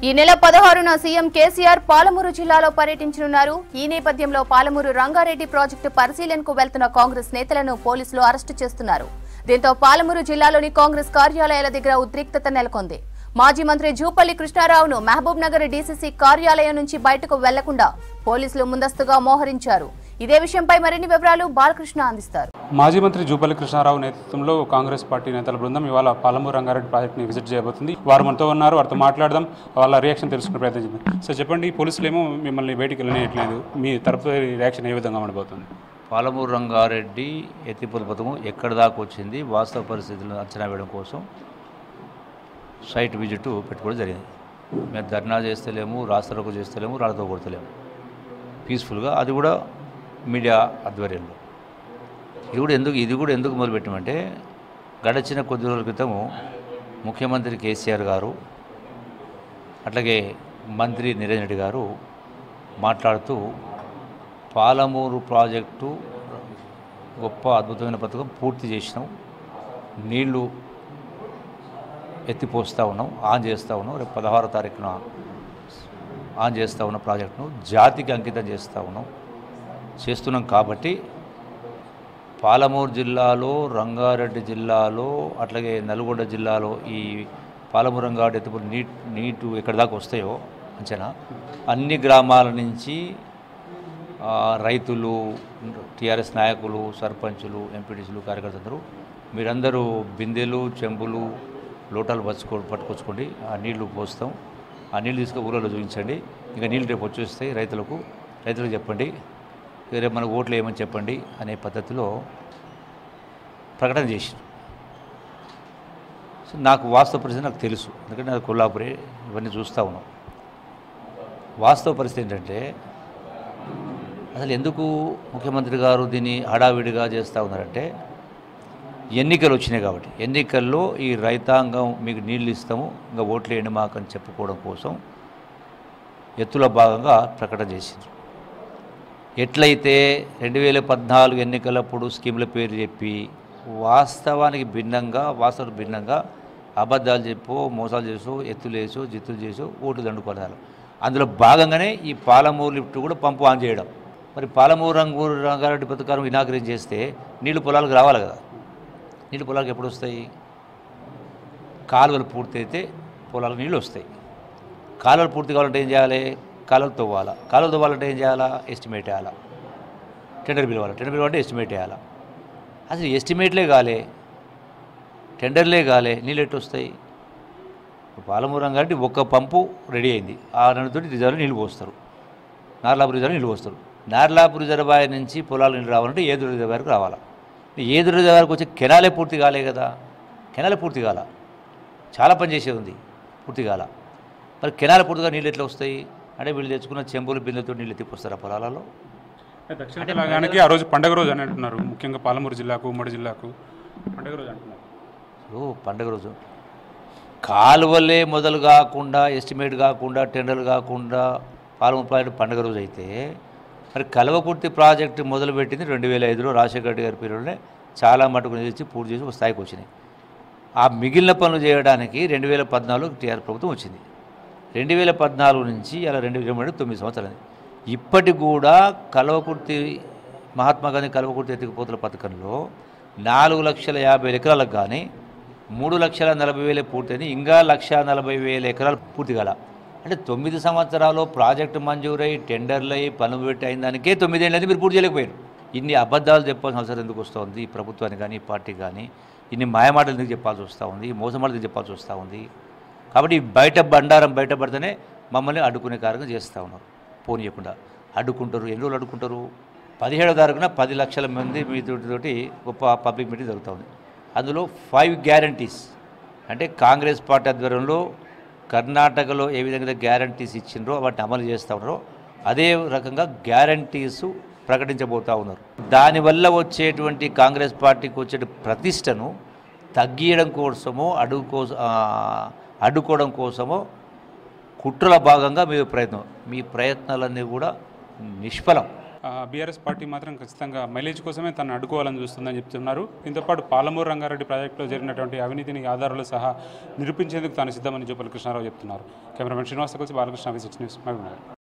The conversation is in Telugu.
ఈ నెల పదహారున సీఎం కేసీఆర్ పాలమూరు జిల్లాలో పర్యటించనున్నారు ఈ నేపథ్యంలో పాలమూరు రంగారెడ్డి ప్రాజెక్టు పరిశీలనకు వెళ్తున్న కాంగ్రెస్ నేతలను పోలీసులు అరెస్టు చేస్తున్నారు దీంతో పాలమూరు జిల్లాలోని కాంగ్రెస్ కార్యాలయాల దగ్గర ఉద్రిక్తత నెలకొంది మాజీ మంత్రి జూపల్లి కృష్ణారావును మహబూబ్ నగర్ డీసీసీ కార్యాలయం నుంచి బయటకు వెళ్లకుండా పోలీసులు ముందస్తుగా మోహరించారు ఇదే విషయంపై మరిన్ని వివరాలు బాలకృష్ణ అందిస్తారు మాజీ మంత్రి జూపల్లి కృష్ణారావు నేతృత్వంలో కాంగ్రెస్ పార్టీ నేతల బృందం ఇవాళ పాలమూరు రంగారెడ్డి ప్రాజెక్ట్ని విజిట్ చేయబోతుంది వారు మనతో ఉన్నారు వారితో మాట్లాడదాం వాళ్ళ రియాక్షన్ తెలుసుకునే ప్రయత్నం చేద్దాం సో చెప్పండి పోలీసులు ఏమో మిమ్మల్ని బయటికి వెళ్ళనియట్లేదు మీ తరపు రియాక్షన్ ఏ విధంగా ఉండబోతుంది పాలమూరు రంగారెడ్డి ఎత్తిపోతు పథకం ఎక్కడి దాకా వచ్చింది వాస్తవ పరిస్థితులను అంచనా వేయడం కోసం సైట్ విజిట్ పెట్టుకోవడం జరిగింది మేము ధర్నా చేస్తలేము రాస్తారోకు చేస్తలేము రాళ్ళతో కొడతలేము పీస్ఫుల్గా అది కూడా మీడియా ఆధ్వర్యంలో ఇది కూడా ఎందుకు ఇది కూడా ఎందుకు మొదలుపెట్టామంటే గడచిన కొద్ది రోజుల క్రితము ముఖ్యమంత్రి కేసీఆర్ గారు అట్లాగే మంత్రి నిరంజన్ రెడ్డి గారు మాట్లాడుతూ పాలమూరు ప్రాజెక్టు గొప్ప అద్భుతమైన పథకం పూర్తి చేసినాం నీళ్లు ఎత్తిపోస్తూ ఉన్నాం ఆన్ చేస్తూ ఉన్నాం రేపు పదహారో తారీఖున ఆన్ చేస్తూ ఉన్న ప్రాజెక్టును జాతికి అంకితం చేస్తూ ఉన్నాం చేస్తున్నాం కాబట్టి పాలమూరు జిల్లాలో రంగారెడ్డి జిల్లాలో అట్లాగే నల్గొండ జిల్లాలో ఈ పాలమూరు రంగారెడ్డి ఎత్తిపోయి నీట్ నీటు ఎక్కడి దాకా వస్తాయో అంచనా అన్ని గ్రామాల నుంచి ఆ, రైతులు టీఆర్ఎస్ నాయకులు సర్పంచులు ఎంపీటీసీలు కార్యకర్తలు మీరందరూ బిందెలు చెంబులు లోటాలు పచ్చుకో పట్టుకొచ్చుకోండి ఆ నీళ్లు పోస్తాం ఆ నీళ్ళు తీసుకొని ఊళ్ళో చూపించండి ఇంకా నీళ్ళు రేపు వచ్చేస్తాయి రైతులకు రైతులకు చెప్పండి ఇక రేపు మనకు ఓట్లు ఏమని చెప్పండి అనే పద్ధతిలో ప్రకటన చేసింది సో నాకు వాస్తవ పరిస్థితి నాకు తెలుసు ఎందుకంటే నాకు కొల్లాపురే ఇవన్నీ చూస్తూ ఉన్నాం వాస్తవ పరిస్థితి ఏంటంటే అసలు ఎందుకు ముఖ్యమంత్రి గారు దీన్ని హడావిడిగా చేస్తూ ఉన్నారంటే ఎన్నికలు వచ్చినాయి కాబట్టి ఎన్నికల్లో ఈ రైతాంగం మీకు నీళ్ళు ఇస్తాము ఇంకా ఓట్లు వేయండి మాకు అని చెప్పుకోవడం కోసం ఎత్తుల భాగంగా ప్రకటన చేసింది ఎట్లయితే రెండు వేల పద్నాలుగు ఎన్నికలప్పుడు స్కీముల పేరు చెప్పి వాస్తవానికి భిన్నంగా వాస్తవ భిన్నంగా అబద్ధాలు చెప్పు మోసాలు చేసు ఎత్తులు వేసు జిత్తులు చేసు ఓట్లు దండుకోవాలి అందులో భాగంగానే ఈ పాలమూరు లిఫ్ట్ కూడా పంపు ఆన్ చేయడం మరి పాలమూరు రంగు రంగారెడ్డి పథకారం ఇనాగ్రేట్ చేస్తే నీళ్లు పొలాలకు రావాలి కదా నీళ్ళు పొలాలకు ఎప్పుడు వస్తాయి కాలువలు పూర్తయితే పొలాలకు నీళ్ళు వస్తాయి కాలువలు పూర్తి కావాలంటే ఏం చేయాలి కాలువలు తవ్వాలా కాలువలు తవ్వాలంటే ఏం చేయాలా ఎస్టిమేట్ వేయాలా టెండర్ పిలవాలి టెండర్ పిలవాలంటే ఎస్టిమేట్ వేయాలా అసలు ఎస్టిమేట్లే కాలే టెండర్లే కాలే నీళ్ళు ఎట్టు వస్తాయి ఇప్పుడు పాలమూరు రంగారెడ్డి ఒక్క పంపు రెడీ అయింది ఆ నడితోటి రిజర్వ్ నీళ్ళు పోస్తారు నార్లాపు రిజర్వ్ నీళ్ళు పోస్తారు నార్లాపు రిజర్వాయర్ నుంచి పొలాలు నీళ్ళు రావాలంటే ఏదు రిజర్వాయర్కి రావాలా ఏదు రిజర్వాయర్కి వచ్చే కెనాలే పూర్తి కాలే కదా కెనాలే పూర్తి కాల చాలా పని చేసేది ఉంది పూర్తి కాల మరి కెనాల పూర్తిగా నీళ్ళు ఎట్లా వస్తాయి అంటే వీళ్ళు తెచ్చుకున్న చెంబులు బిందెలతో నీళ్ళు ఎత్తిపోస్తారా పొలాలలో దక్షిణ తెలంగాణకి ఆ రోజు పండగ రోజు అని అంటున్నారు ముఖ్యంగా పాలమూరు జిల్లాకు ఉమ్మడి జిల్లాకు పండగ రోజు అంటున్నారు ఓ పండగ రోజు కాలువలే మొదలు కాకుండా ఎస్టిమేట్ కాకుండా టెండర్లు కాకుండా పాలమూరు ప్రాజెక్టు పండగ రోజు అయితే మరి కలవకుర్తి ప్రాజెక్టు మొదలుపెట్టింది రెండు వేల ఐదులో రాజశేఖర రెడ్డి గారి పీరియడ్లోనే చాలా మటుకు నిలిచి పూర్తి చేసి ఒక స్థాయికి వచ్చినాయి ఆ మిగిలిన పనులు చేయడానికి రెండు వేల పద్నాలుగు టీఆర్ ప్రభుత్వం వచ్చింది రెండు వేల పద్నాలుగు నుంచి అలా రెండు వేల ఇరవై తొమ్మిది సంవత్సరాలు ఇప్పటికి కూడా కలవకుర్తి మహాత్మా గాంధీ కలవకుర్తి ఎత్తుకుపోతుల పథకంలో నాలుగు లక్షల యాభై వేల ఎకరాలకు కానీ మూడు లక్షల నలభై వేలే పూర్తయింది ఇంకా లక్ష నలభై వేల ఎకరాలు పూర్తి కాల అంటే తొమ్మిది సంవత్సరాలు ప్రాజెక్టు మంజూరై టెండర్లు అయ్యి పనులు పెట్టి అయిన దానికే తొమ్మిదేళ్ళది మీరు పూర్తి చేయలేకపోయారు ఇన్ని అబద్ధాలు చెప్పాల్సిన అవసరం ఎందుకు వస్తుంది ఈ ప్రభుత్వానికి కానీ ఈ పార్టీకి కానీ ఇన్ని మాయమాటలు ఎందుకు చెప్పాల్సి వస్తూ ఉంది ఈ మోసమాటలు ఎందుకు చెప్పాల్సి వస్తూ ఉంది కాబట్టి ఈ బయట బండారం బయటపడితేనే మమ్మల్ని అడ్డుకునే కార్యక్రమం చేస్తూ ఉన్నారు పోనీయకుండా అడ్డుకుంటారు ఎన్ని రోజులు అడ్డుకుంటారు పదిహేడో తారీఖున పది లక్షల మంది మీతోటి గొప్ప పబ్లిక్ మీటింగ్ జరుగుతూ ఉంది అందులో ఫైవ్ గ్యారంటీస్ అంటే కాంగ్రెస్ పార్టీ ఆధ్వర్యంలో కర్ణాటకలో ఏ విధంగా గ్యారంటీస్ ఇచ్చిండ్రో వాటిని అమలు చేస్తూ ఉన్నారో అదే రకంగా గ్యారంటీస్ ప్రకటించబోతూ ఉన్నారు దానివల్ల వచ్చేటువంటి కాంగ్రెస్ పార్టీకి వచ్చే ప్రతిష్టను తగ్గియడం కోసమో అడుగు కోసం అడ్డుకోవడం కోసమో కుట్రల భాగంగా మీ ప్రయత్నం మీ ప్రయత్నాలన్నీ కూడా నిష్ఫలం బీఆర్ఎస్ పార్టీ మాత్రం ఖచ్చితంగా మైలేజ్ కోసమే తను అడ్డుకోవాలని చూస్తుందని చెప్తున్నారు దీంతోపాటు పాలమూరు రంగారెడ్డి ప్రాజెక్టులో జరిగినటువంటి అవినీతిని ఆధారాలు సహా నిరూపించేందుకు తాను సిద్ధమని జూపల్లి కృష్ణారావు చెప్తున్నారు కెమెరామెన్ శ్రీనివాస కలిసి బాలకృష్ణ విజిట్ న్యూస్ మహబూబ్నగర్